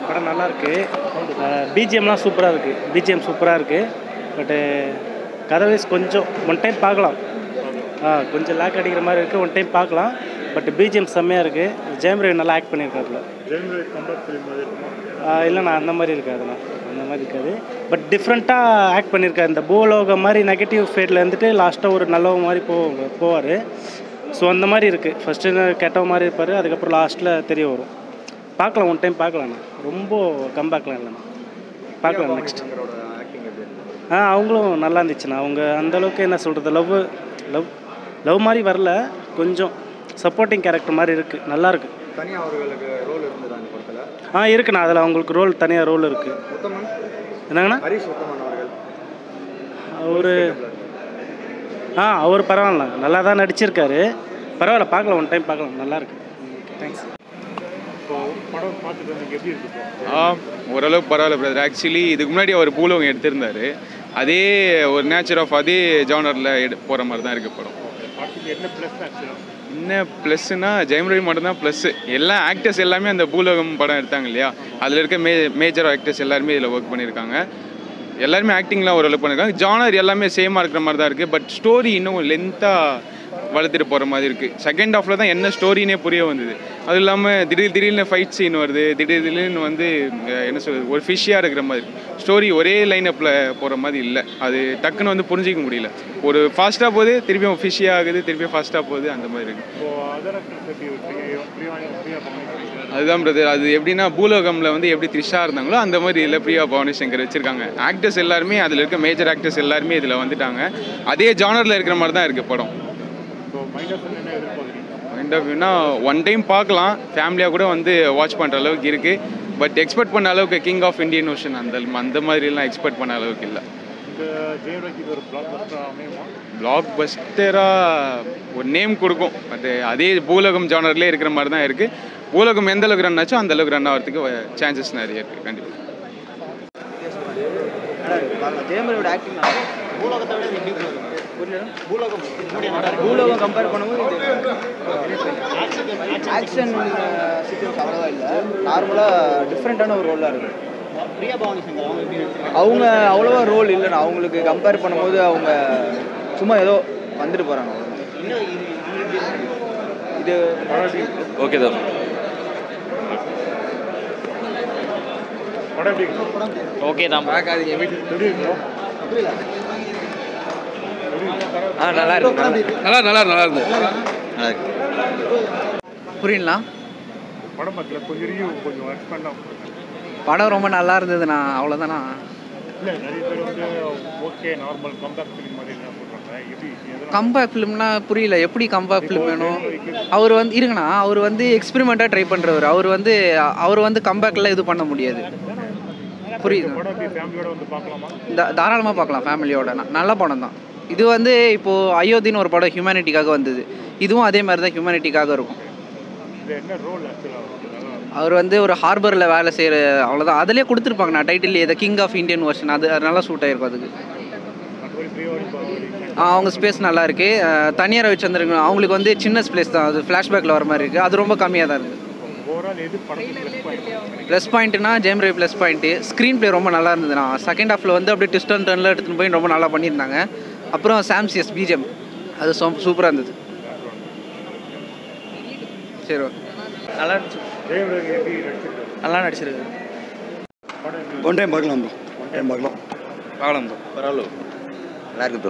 படம் நல்லா இருக்கு பிஜிஎம்லாம் சூப்பராக இருக்குது பிஜிஎம் சூப்பராக இருக்குது பட்டு கதை வைஸ் கொஞ்சம் ஒன் டைம் பார்க்கலாம் ஆ கொஞ்சம் லேக் அடிக்கிற மாதிரி இருக்குது ஒன் டைம் பார்க்கலாம் பட் பிஜிஎம் செம்மையாக இருக்குது ஜெயம் ரவி நல்லா ஆக்ட் பண்ணியிருக்காப்புல இல்லைண்ணா அந்த மாதிரி இருக்காதுண்ணா அந்த மாதிரி இருக்காது பட் டிஃப்ரெண்ட்டாக ஆக்ட் பண்ணியிருக்காரு இந்த பூலோகம் மாதிரி நெகட்டிவ் ஃபேட்டில் இருந்துட்டு லாஸ்ட்டாக ஒரு நல்லவ மாதிரி போவாங்க போவார் ஸோ அந்த மாதிரி இருக்குது ஃபஸ்ட்டு கெட்டவ மாதிரி இருப்பார் அதுக்கப்புறம் லாஸ்ட்டில் தெரிய வரும் பார்க்கலாம் ஒன் டைம் பார்க்கலாண்ணா ரொம்ப கம்பேக்லாம் இல்லைண்ணா பார்க்கலாம் நெக்ஸ்ட் ஆ அவங்களும் நல்லா இருந்துச்சுண்ணா அவங்க அந்தளவுக்கு என்ன சொல்கிறது லவ் லவ் லவ் மாதிரி வரல கொஞ்சம் சப்போர்ட்டிங் கேரக்டர் மாதிரி இருக்குது நல்லா இருக்கு தனியாக அவர்களுக்கு ரோல் இருந்தது அந்த படத்தில் ஆ இருக்குண்ணா அதில் அவங்களுக்கு ரோல் தனியாக ரோல் இருக்குது உத்தமன் என்னங்கண்ணா ஹரிஷ் உத்தமன் அவர்கள் அவர் ஆ அவர் பரவாயில்ல நல்லா தான் நடிச்சிருக்காரு பரவாயில்ல பார்க்கலாம் ஒன் டைம் பார்க்கலாம் நல்லா இருக்கு தேங்க்ஸ் ஆ ஓரளவுக்கு பரவாயில்ல பிரதர் ஆக்சுவலி இதுக்கு முன்னாடி அவர் பூலோகம் எடுத்திருந்தாரு அதே ஒரு நேச்சர் ஆஃப் அதே ஜானரில் எடு போகிற மாதிரி தான் இருக்குது படம் என்ன ப்ளஸ்னா ஜெயம் ரவி மட்டும்தான் ப்ளஸ்ஸு எல்லா ஆக்டர்ஸ் எல்லாமே அந்த பூலோகம் படம் எடுத்தாங்க இல்லையா அதில் இருக்க மே மேஜர் ஆக்டர்ஸ் எல்லாருமே இதில் ஒர்க் பண்ணியிருக்காங்க எல்லாருமே ஆக்டிங்லாம் ஓரளவு பண்ணியிருக்காங்க ஜானர் எல்லாமே சேமாக இருக்கிற மாதிரி தான் இருக்குது பட் ஸ்டோரி இன்னும் லென்த்தாக வளர்த்துட்டு போகிற மாதிரி இருக்குது செகண்ட் ஹாஃபில் தான் என்ன ஸ்டோரினே புரிய வந்தது அது இல்லாமல் திடீர் திடீர்னு ஃபைட் சீன் வருது திடீர் திடீர்னு வந்து அஹ், என்ன சொல்கிறது ஒரு ஃபிஷ்ஷியாக இருக்கிற மாதிரி ஸ்டோரி ஒரே லைனப்பில் போகிற மாதிரி இல்லை அது டக்குன்னு வந்து புரிஞ்சிக்க முடியல ஒரு ஃபாஸ்ட்டாக போகுது திருப்பியும் ஃபிஷ்ஷியாக ஆகுது திருப்பியும் ஃபாஸ்ட்டாக போகுது அந்த மாதிரி இருக்குது அதுதான் பிரதர் அது எப்படின்னா பூலோகமில் வந்து எப்படி த்ரிஷா இருந்தாங்களோ அந்த மாதிரி இதில் பிரியா பவானி சங்கர் வச்சுருக்காங்க ஆக்டர்ஸ் எல்லாருமே அதில் இருக்க மேஜர் ஆக்டர்ஸ் எல்லாருமே இதில் வந்துட்டாங்க அதே ஜானரில் இருக்கிற மாதிரி தான் இருக்குது படம் மைண்ட் ஆஃப் வியூனா ஒன் டைம் பார்க்கலாம் ஃபேமிலியாக கூட வந்து வாட்ச் பண்ணுற அளவுக்கு இருக்குது பட் எக்ஸ்பெக்ட் பண்ண அளவுக்கு கிங் ஆஃப் இந்தியன் ஓஷன் அந்த அந்த மாதிரிலாம் எக்ஸ்பெக்ட் பண்ண அளவுக்கு இல்லை பிளாக் பஸ்டராக ஒரு நேம் கொடுக்கும் பட் அதே பூலகம் ஜானர்லேயே இருக்கிற மாதிரி தான் இருக்குது பூலகம் எந்த அளவுக்கு ரன் ஆச்சோ அந்த அளவுக்கு ரன் ஆகிறதுக்கு சான்சஸ் நிறைய இருக்குது கண்டிப்பாக ஜெயமரோட ஆக்டிங் பூலோகத்தை விட இது எப்படி இருக்கு? பூலோகம் பூலோகம் கம்பேர் பண்ணும்போது ஆக்ஷன் சீக்வன்ஸ் அவ்வளோவா இல்லை நார்மலாக டிஃப்ரெண்ட்டான ஒரு ரோலாக இருக்குது பிரியா பவானி சங்கர் அவங்க எப்படி அவங்க அவ்வளோவா ரோல் இல்லைண்ணா அவங்களுக்கு கம்பேர் பண்ணும்போது அவங்க சும்மா ஏதோ வந்துட்டு போகிறாங்க இது ஓகே தான் ஓகே தான் ஆ நல்லா இருக்கு நல்லா நல்லா நல்லா இருக்கு நல்லா இருக்கு புரியலாம் படம் ரொம்ப நல்லா இருந்ததுண்ணா அவ்வளோதாண்ணா கம்பேக் ஃபிலிம்னா புரியல எப்படி கம்பேக் ஃபிலிம் வேணும் அவர் வந்து இருங்கண்ணா அவர் வந்து எக்ஸ்பெரிமெண்ட்டாக ட்ரை பண்ணுறவர் அவர் வந்து அவர் வந்து கம்பேக்கில் இது பண்ண முடியாது புரியுது தா- தாராளமாக பார்க்கலாம் ஃபேமிலியோட ந- நல்ல படம் தான் இது வந்து இப்போது அயோத்தின்னு ஒரு படம் ஹியூமனிட்டிக்காக வந்தது இதுவும் அதே மாதிரி தான் ஹியூமனிட்டிக்காக இருக்கும் அவர் வந்து ஒரு ஹார்பரில் வேலை செய்கிற அவ்வளோதான் அதிலே கொடுத்துருப்பாங்க நான் title the king of Indian version அது அது நல்லா சூட் ஆயிருக்கும் அதுக்கு ஆ, அவங்க ஸ்பேஸ் நல்லா இருக்கு அஹ், தனியார் ரவிச்சந்திரன் அவங்களுக்கு வந்து சின்ன ஸ்பேஸ் தான் அது ஃப்ளாஷ்பேக்கில் வர மாதிரி இருக்குது அது ரொம்ப கம்மியாக தான் இருக்குது ப்ளஸ் பாயிண்ட்னா Jayam Ravi plus point screenplay ரொம்ப நல்லா இருந்ததுண்ணா செகண்ட் ஹாஃபில் வந்து அப்படியே ட்விஸ்ட் அண்ட் டர்னில் எடுத்துகிட்டு போய் ரொம்ப நல்லா பண்ணியிருந்தாங்க அப்புறம் சாம்சியஸ் பிஜிஎம் அது சூப்பராக இருந்தது சரி ஓகே நல்லா இருந்துச்சு நல்லா நடிச்சிருக்கு ஒன் டைம் பார்க்கலாம் ப்ரோ ஒன் டைம் பார்க்கலாம் பார்க்கலாம் ப்ரோ பரவாயில்ல நல்லா இருக்கு ப்ரோ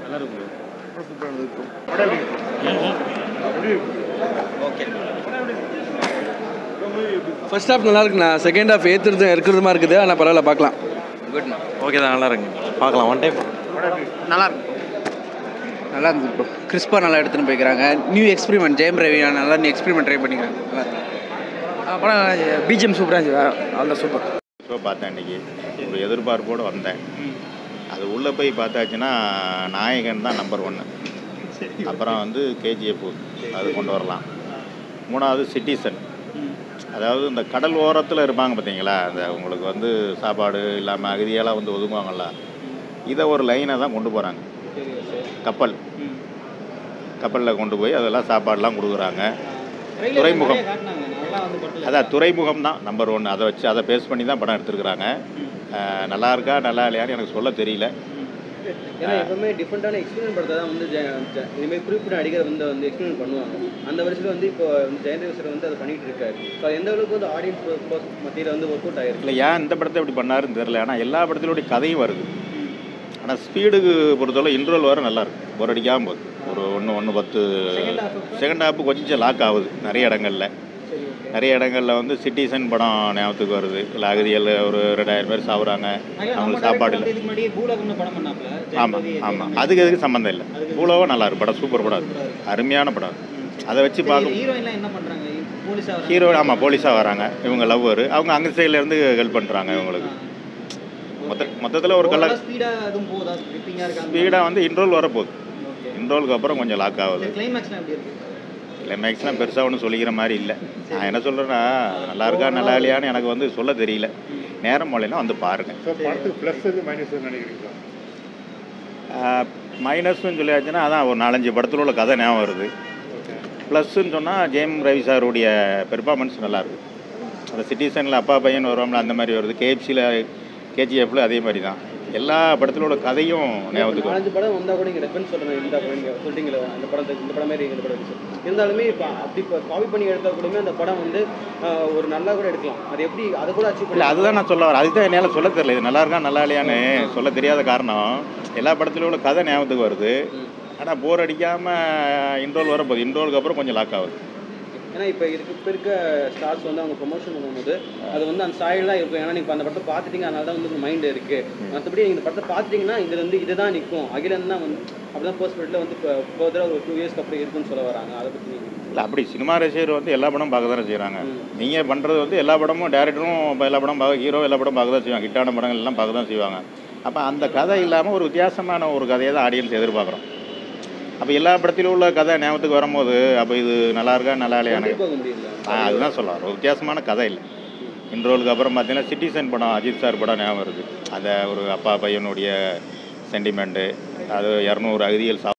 ஃபர்ஸ்ட் ஹாஃப் நல்லா இருக்குண்ணா செகண்ட் ஹாஃப் ஏற்றுறது இருக்கிறதுமா இருக்குது ஆனால் பரவாயில்ல பார்க்கலாம் குட்ண்ணா ஓகே தான் நல்லா இருக்கு பார்க்கலாம் ஒன் டைம் நல்லா இருக்கு நல்லா இருந்தது ப்ரோ கிறிஸ்பா நல்லா எடுத்துன்னு போய்க்கிறாங்க நியூ எக்ஸ்பெரிமெண்ட் ஜெயம் ரவி நல்லா நியூ எக்ஸ்பெரிமெண்ட் ட்ரை பண்ணிக்கிறாங்க நல்லா இருக்கு படம் பிஜிஎம் சூப்பராக இருந்துச்சு அந்த சூப்பர் ஷோ பார்த்தேன் இன்னைக்கு ஒரு எதிர்பார்ப்போடு வந்தேன் அது உள்ளே போய் பார்த்தாச்சுன்னா நாயகன் தான் நம்பர் ஒன்று அப்புறம் வந்து கேஜிஎஃப் அது கொண்டு வரலாம் மூணாவது சிட்டிசன் அதாவது இந்த கடல் ஓரத்தில் இருப்பாங்க பார்த்தீங்களா அந்த உங்களுக்கு வந்து சாப்பாடு இல்லாமல் அகதியெல்லாம் வந்து ஒதுங்குவாங்கல்ல இதை ஒரு லைனை தான் கொண்டு போகிறாங்க கப்பல் கப்பலில் கொண்டு போய் அதெல்லாம் சாப்பாடெலாம் கொடுக்குறாங்க துறைமுகம் அதான் துறைமுகம் தான் நம்பர் ஒன் அதை வச்சு அதை பேஸ் பண்ணி தான் படம் எடுத்திருக்கிறாங்க அஹ் நல்லா இருக்கா நல்லா இல்லையான்னு எனக்கு சொல்ல தெரியல ஏன்னா எப்பவுமே டிஃப்ரெண்டான எக்ஸ்பீரியன்ஸ் படத்தை தான் வந்து ஜெ- ஜெ- இனிமேல் குறிப்பிட்ட நடிகர் வந்து வந்து எக்ஸ்பீரியன்ஸ் பண்ணுவாங்க அந்த வருஷத்துல வந்து இப்போ வந்து ஜெயந்தேவ் சார் வந்து அதை பண்ணிட்டு இருக்காரு ஸோ எந்த அளவுக்கு வந்து ஆடியன்ஸ் மத்தியில் வந்து ஒர்க் அவுட் ஆயிருக்கு இல்லை ஏன் இந்த படத்தை இப்படி பண்ணாருன்னு தெரியல ஆனால் எல்லா படத்திலோடைய கதையும் வருது ஆனால் ஸ்பீடுக்கு பொறுத்தவரை இன்ட்ரோல் வர நல்லா இருக்கு போர் அடிக்காமல் போகுது ஒரு ஒன்று ஒன்று பத்து செகண்ட் ஹாஃப் கொஞ்சம் லாக் ஆகுது நிறைய இடங்கள்ல நிறைய இடங்களில் வந்து சிட்டிசன் படம் ஞாபகத்துக்கு வருது இல்லை அகதிகள் ஒரு ரெண்டாயிரம் பேர் சாப்பிட்றாங்க அவங்களுக்கு சாப்பாடு இல்லை இதுக்கு முன்னாடி பூலகம்னு படம் பண்ணாப்ல ஆமாம் ஆமாம் அதுக்கு அதுக்கு சம்மந்தம் இல்லை பூலோவா நல்லா இருக்கு படம் சூப்பர் படம் அது அருமையான படம் அது. அதை வச்சு பார்க்க ஹீரோயின்லாம் என்ன பண்றாங்க போலீஸா ஹீரோ ஆமாம் போலீஸாக வராங்க இவங்க லவ்வர் அவங்க அங்கே சைட்லேருந்து ஹெல்ப் பண்ணுறாங்க இவங்களுக்கு மொத்த மொத்தத்தில் ஒரு கலர் ஸ்பீடா எதுவும் போதா கிரிப்பிங்கா இருக்காங்க ஸ்பீடாக வந்து இன்ட்ரோல் வரப்போகுது இன்ட்ரோலுக்கு அப்புறம் கொஞ்சம் லாக் ஆகுது கிளைமேக்ஸ்லாம் எப்படி இருக்கு கிளைமேக்ஸ்லாம் பெருசாக ஒன்றும் சொல்லிக்கிற மாதிரி இல்லை நான் என்ன சொல்கிறேன்னா நல்லா இருக்கா நல்லா இல்லையான்னு எனக்கு வந்து சொல்ல தெரியல நேரம் போலேன்னா வந்து பாருங்கள் மைனஸ்னு சொல்லியாச்சுன்னா அதான் ஒரு நாலஞ்சு படத்தில் உள்ள கதை ஞாபகம் வருது ப்ளஸ்ன்னு சொன்னால் ஜெயம் ரவி சாருடைய பெர்ஃபார்மன்ஸ் நல்லாயிருக்கு அந்த சிட்டிசனில் அப்பா பையன் வருவாங்களா அந்த மாதிரி வருது கேஎஃப்சியில் கேஜிஎஃப்ல அதே மாதிரி தான் எல்லா படத்தில் உள்ள கதையும் ஞாபகத்துக்கு வருது நாலஞ்சு படம் வந்தா கூட நீங்க ரெஃபரன்ஸ் சொல்றேன் இந்த படம் நீங்க சொல்றீங்களா அந்த படத்தை இந்த படம் மாதிரி இந்த படம் இருக்கு. இருந்தாலுமே இப்போ அப்படி இப்போ காப்பி பண்ணி எடுத்தா கூடமே அந்த படம் வந்து ஆஹ், ஒரு நல்லா கூட எடுக்கலாம் அது எப்படி அதை கூட அச்சீவ் இல்லை அதுதான் நான் சொல்ல வரேன் அதுதான் என்னால் சொல்ல தெரியல இது நல்லா இருக்கா நல்லா இல்லையான்னு சொல்ல தெரியாத காரணம் எல்லா படத்துலையும் உள்ள கதை ஞாபகத்துக்கு வருது ஆனால் போர் அடிக்காமல் இன்ட்ரோல் வரப்போகுது இன்ட்ரோலுக்கு அப்புறம் கொஞ்சம் லாக் ஆகுது ஏன்னா இப்போ இருக்கு இப்போ இருக்க ஸ்டார்ஸ் வந்து அவங்க ப்ரொமோஷன் பண்ணும்போது அது வந்து அந்த ஸ்டைல் தான் இருக்கும் ஏன்னா நீங்கள் அந்த படத்தை பார்த்துட்டீங்க அதனால தான் வந்து மைண்ட் இருக்கு மற்றபடி நீங்கள் இந்த படத்தை பார்த்துட்டீங்கன்னா இது வந்து இதுதான் நிற்கும் அகிலன் தான் வந்து அப்படிதான் பர்ஸ்பெக்டில் வந்து இப்போ ஃபர்தராக ஒரு டூ இயர்ஸ்க்கு அப்புறம் இருக்குன்னு சொல்ல வராங்க அதை பற்றி நீங்கள் இல்லை அப்படி சினிமா ரசிகர் வந்து எல்லா படமும் பார்க்க தானே செய்கிறாங்க நீங்கள் பண்ணுறது வந்து எல்லா படமும் டேரக்டரும் இப்போ எல்லா படம் பார்க்க ஹீரோ எல்லா படம் பார்க்க தான் செய்வாங்க ஹிட்டான படங்கள் எல்லாம் பார்க்க தான் செய்வாங்க அப்போ அந்த கதை இல்லாமல் ஒரு வித்தியாசமான ஒரு கதையை தான் ஆடியன்ஸ் எதிர்பார்க்குறோம் அப்போ எல்லா படத்திலும் உள்ள கதை ஞாபகத்துக்கு வரும்போது அப்போ இது நல்லா இருக்கா நல்லா இல்லையானு போக முடியல ஆ, அதுதான் சொல்ல வரேன். ஒரு வித்தியாசமான கதை இல்லை இன்ட்ரோலுக்கு அப்புறம் பார்த்தீங்கன்னா சிட்டிசன் படம் அஜித் சார் படம் ஞாபகம் வருது அதை ஒரு அப்பா பையனுடைய சென்டிமெண்ட்டு அது இரநூறு அகதிகள் சா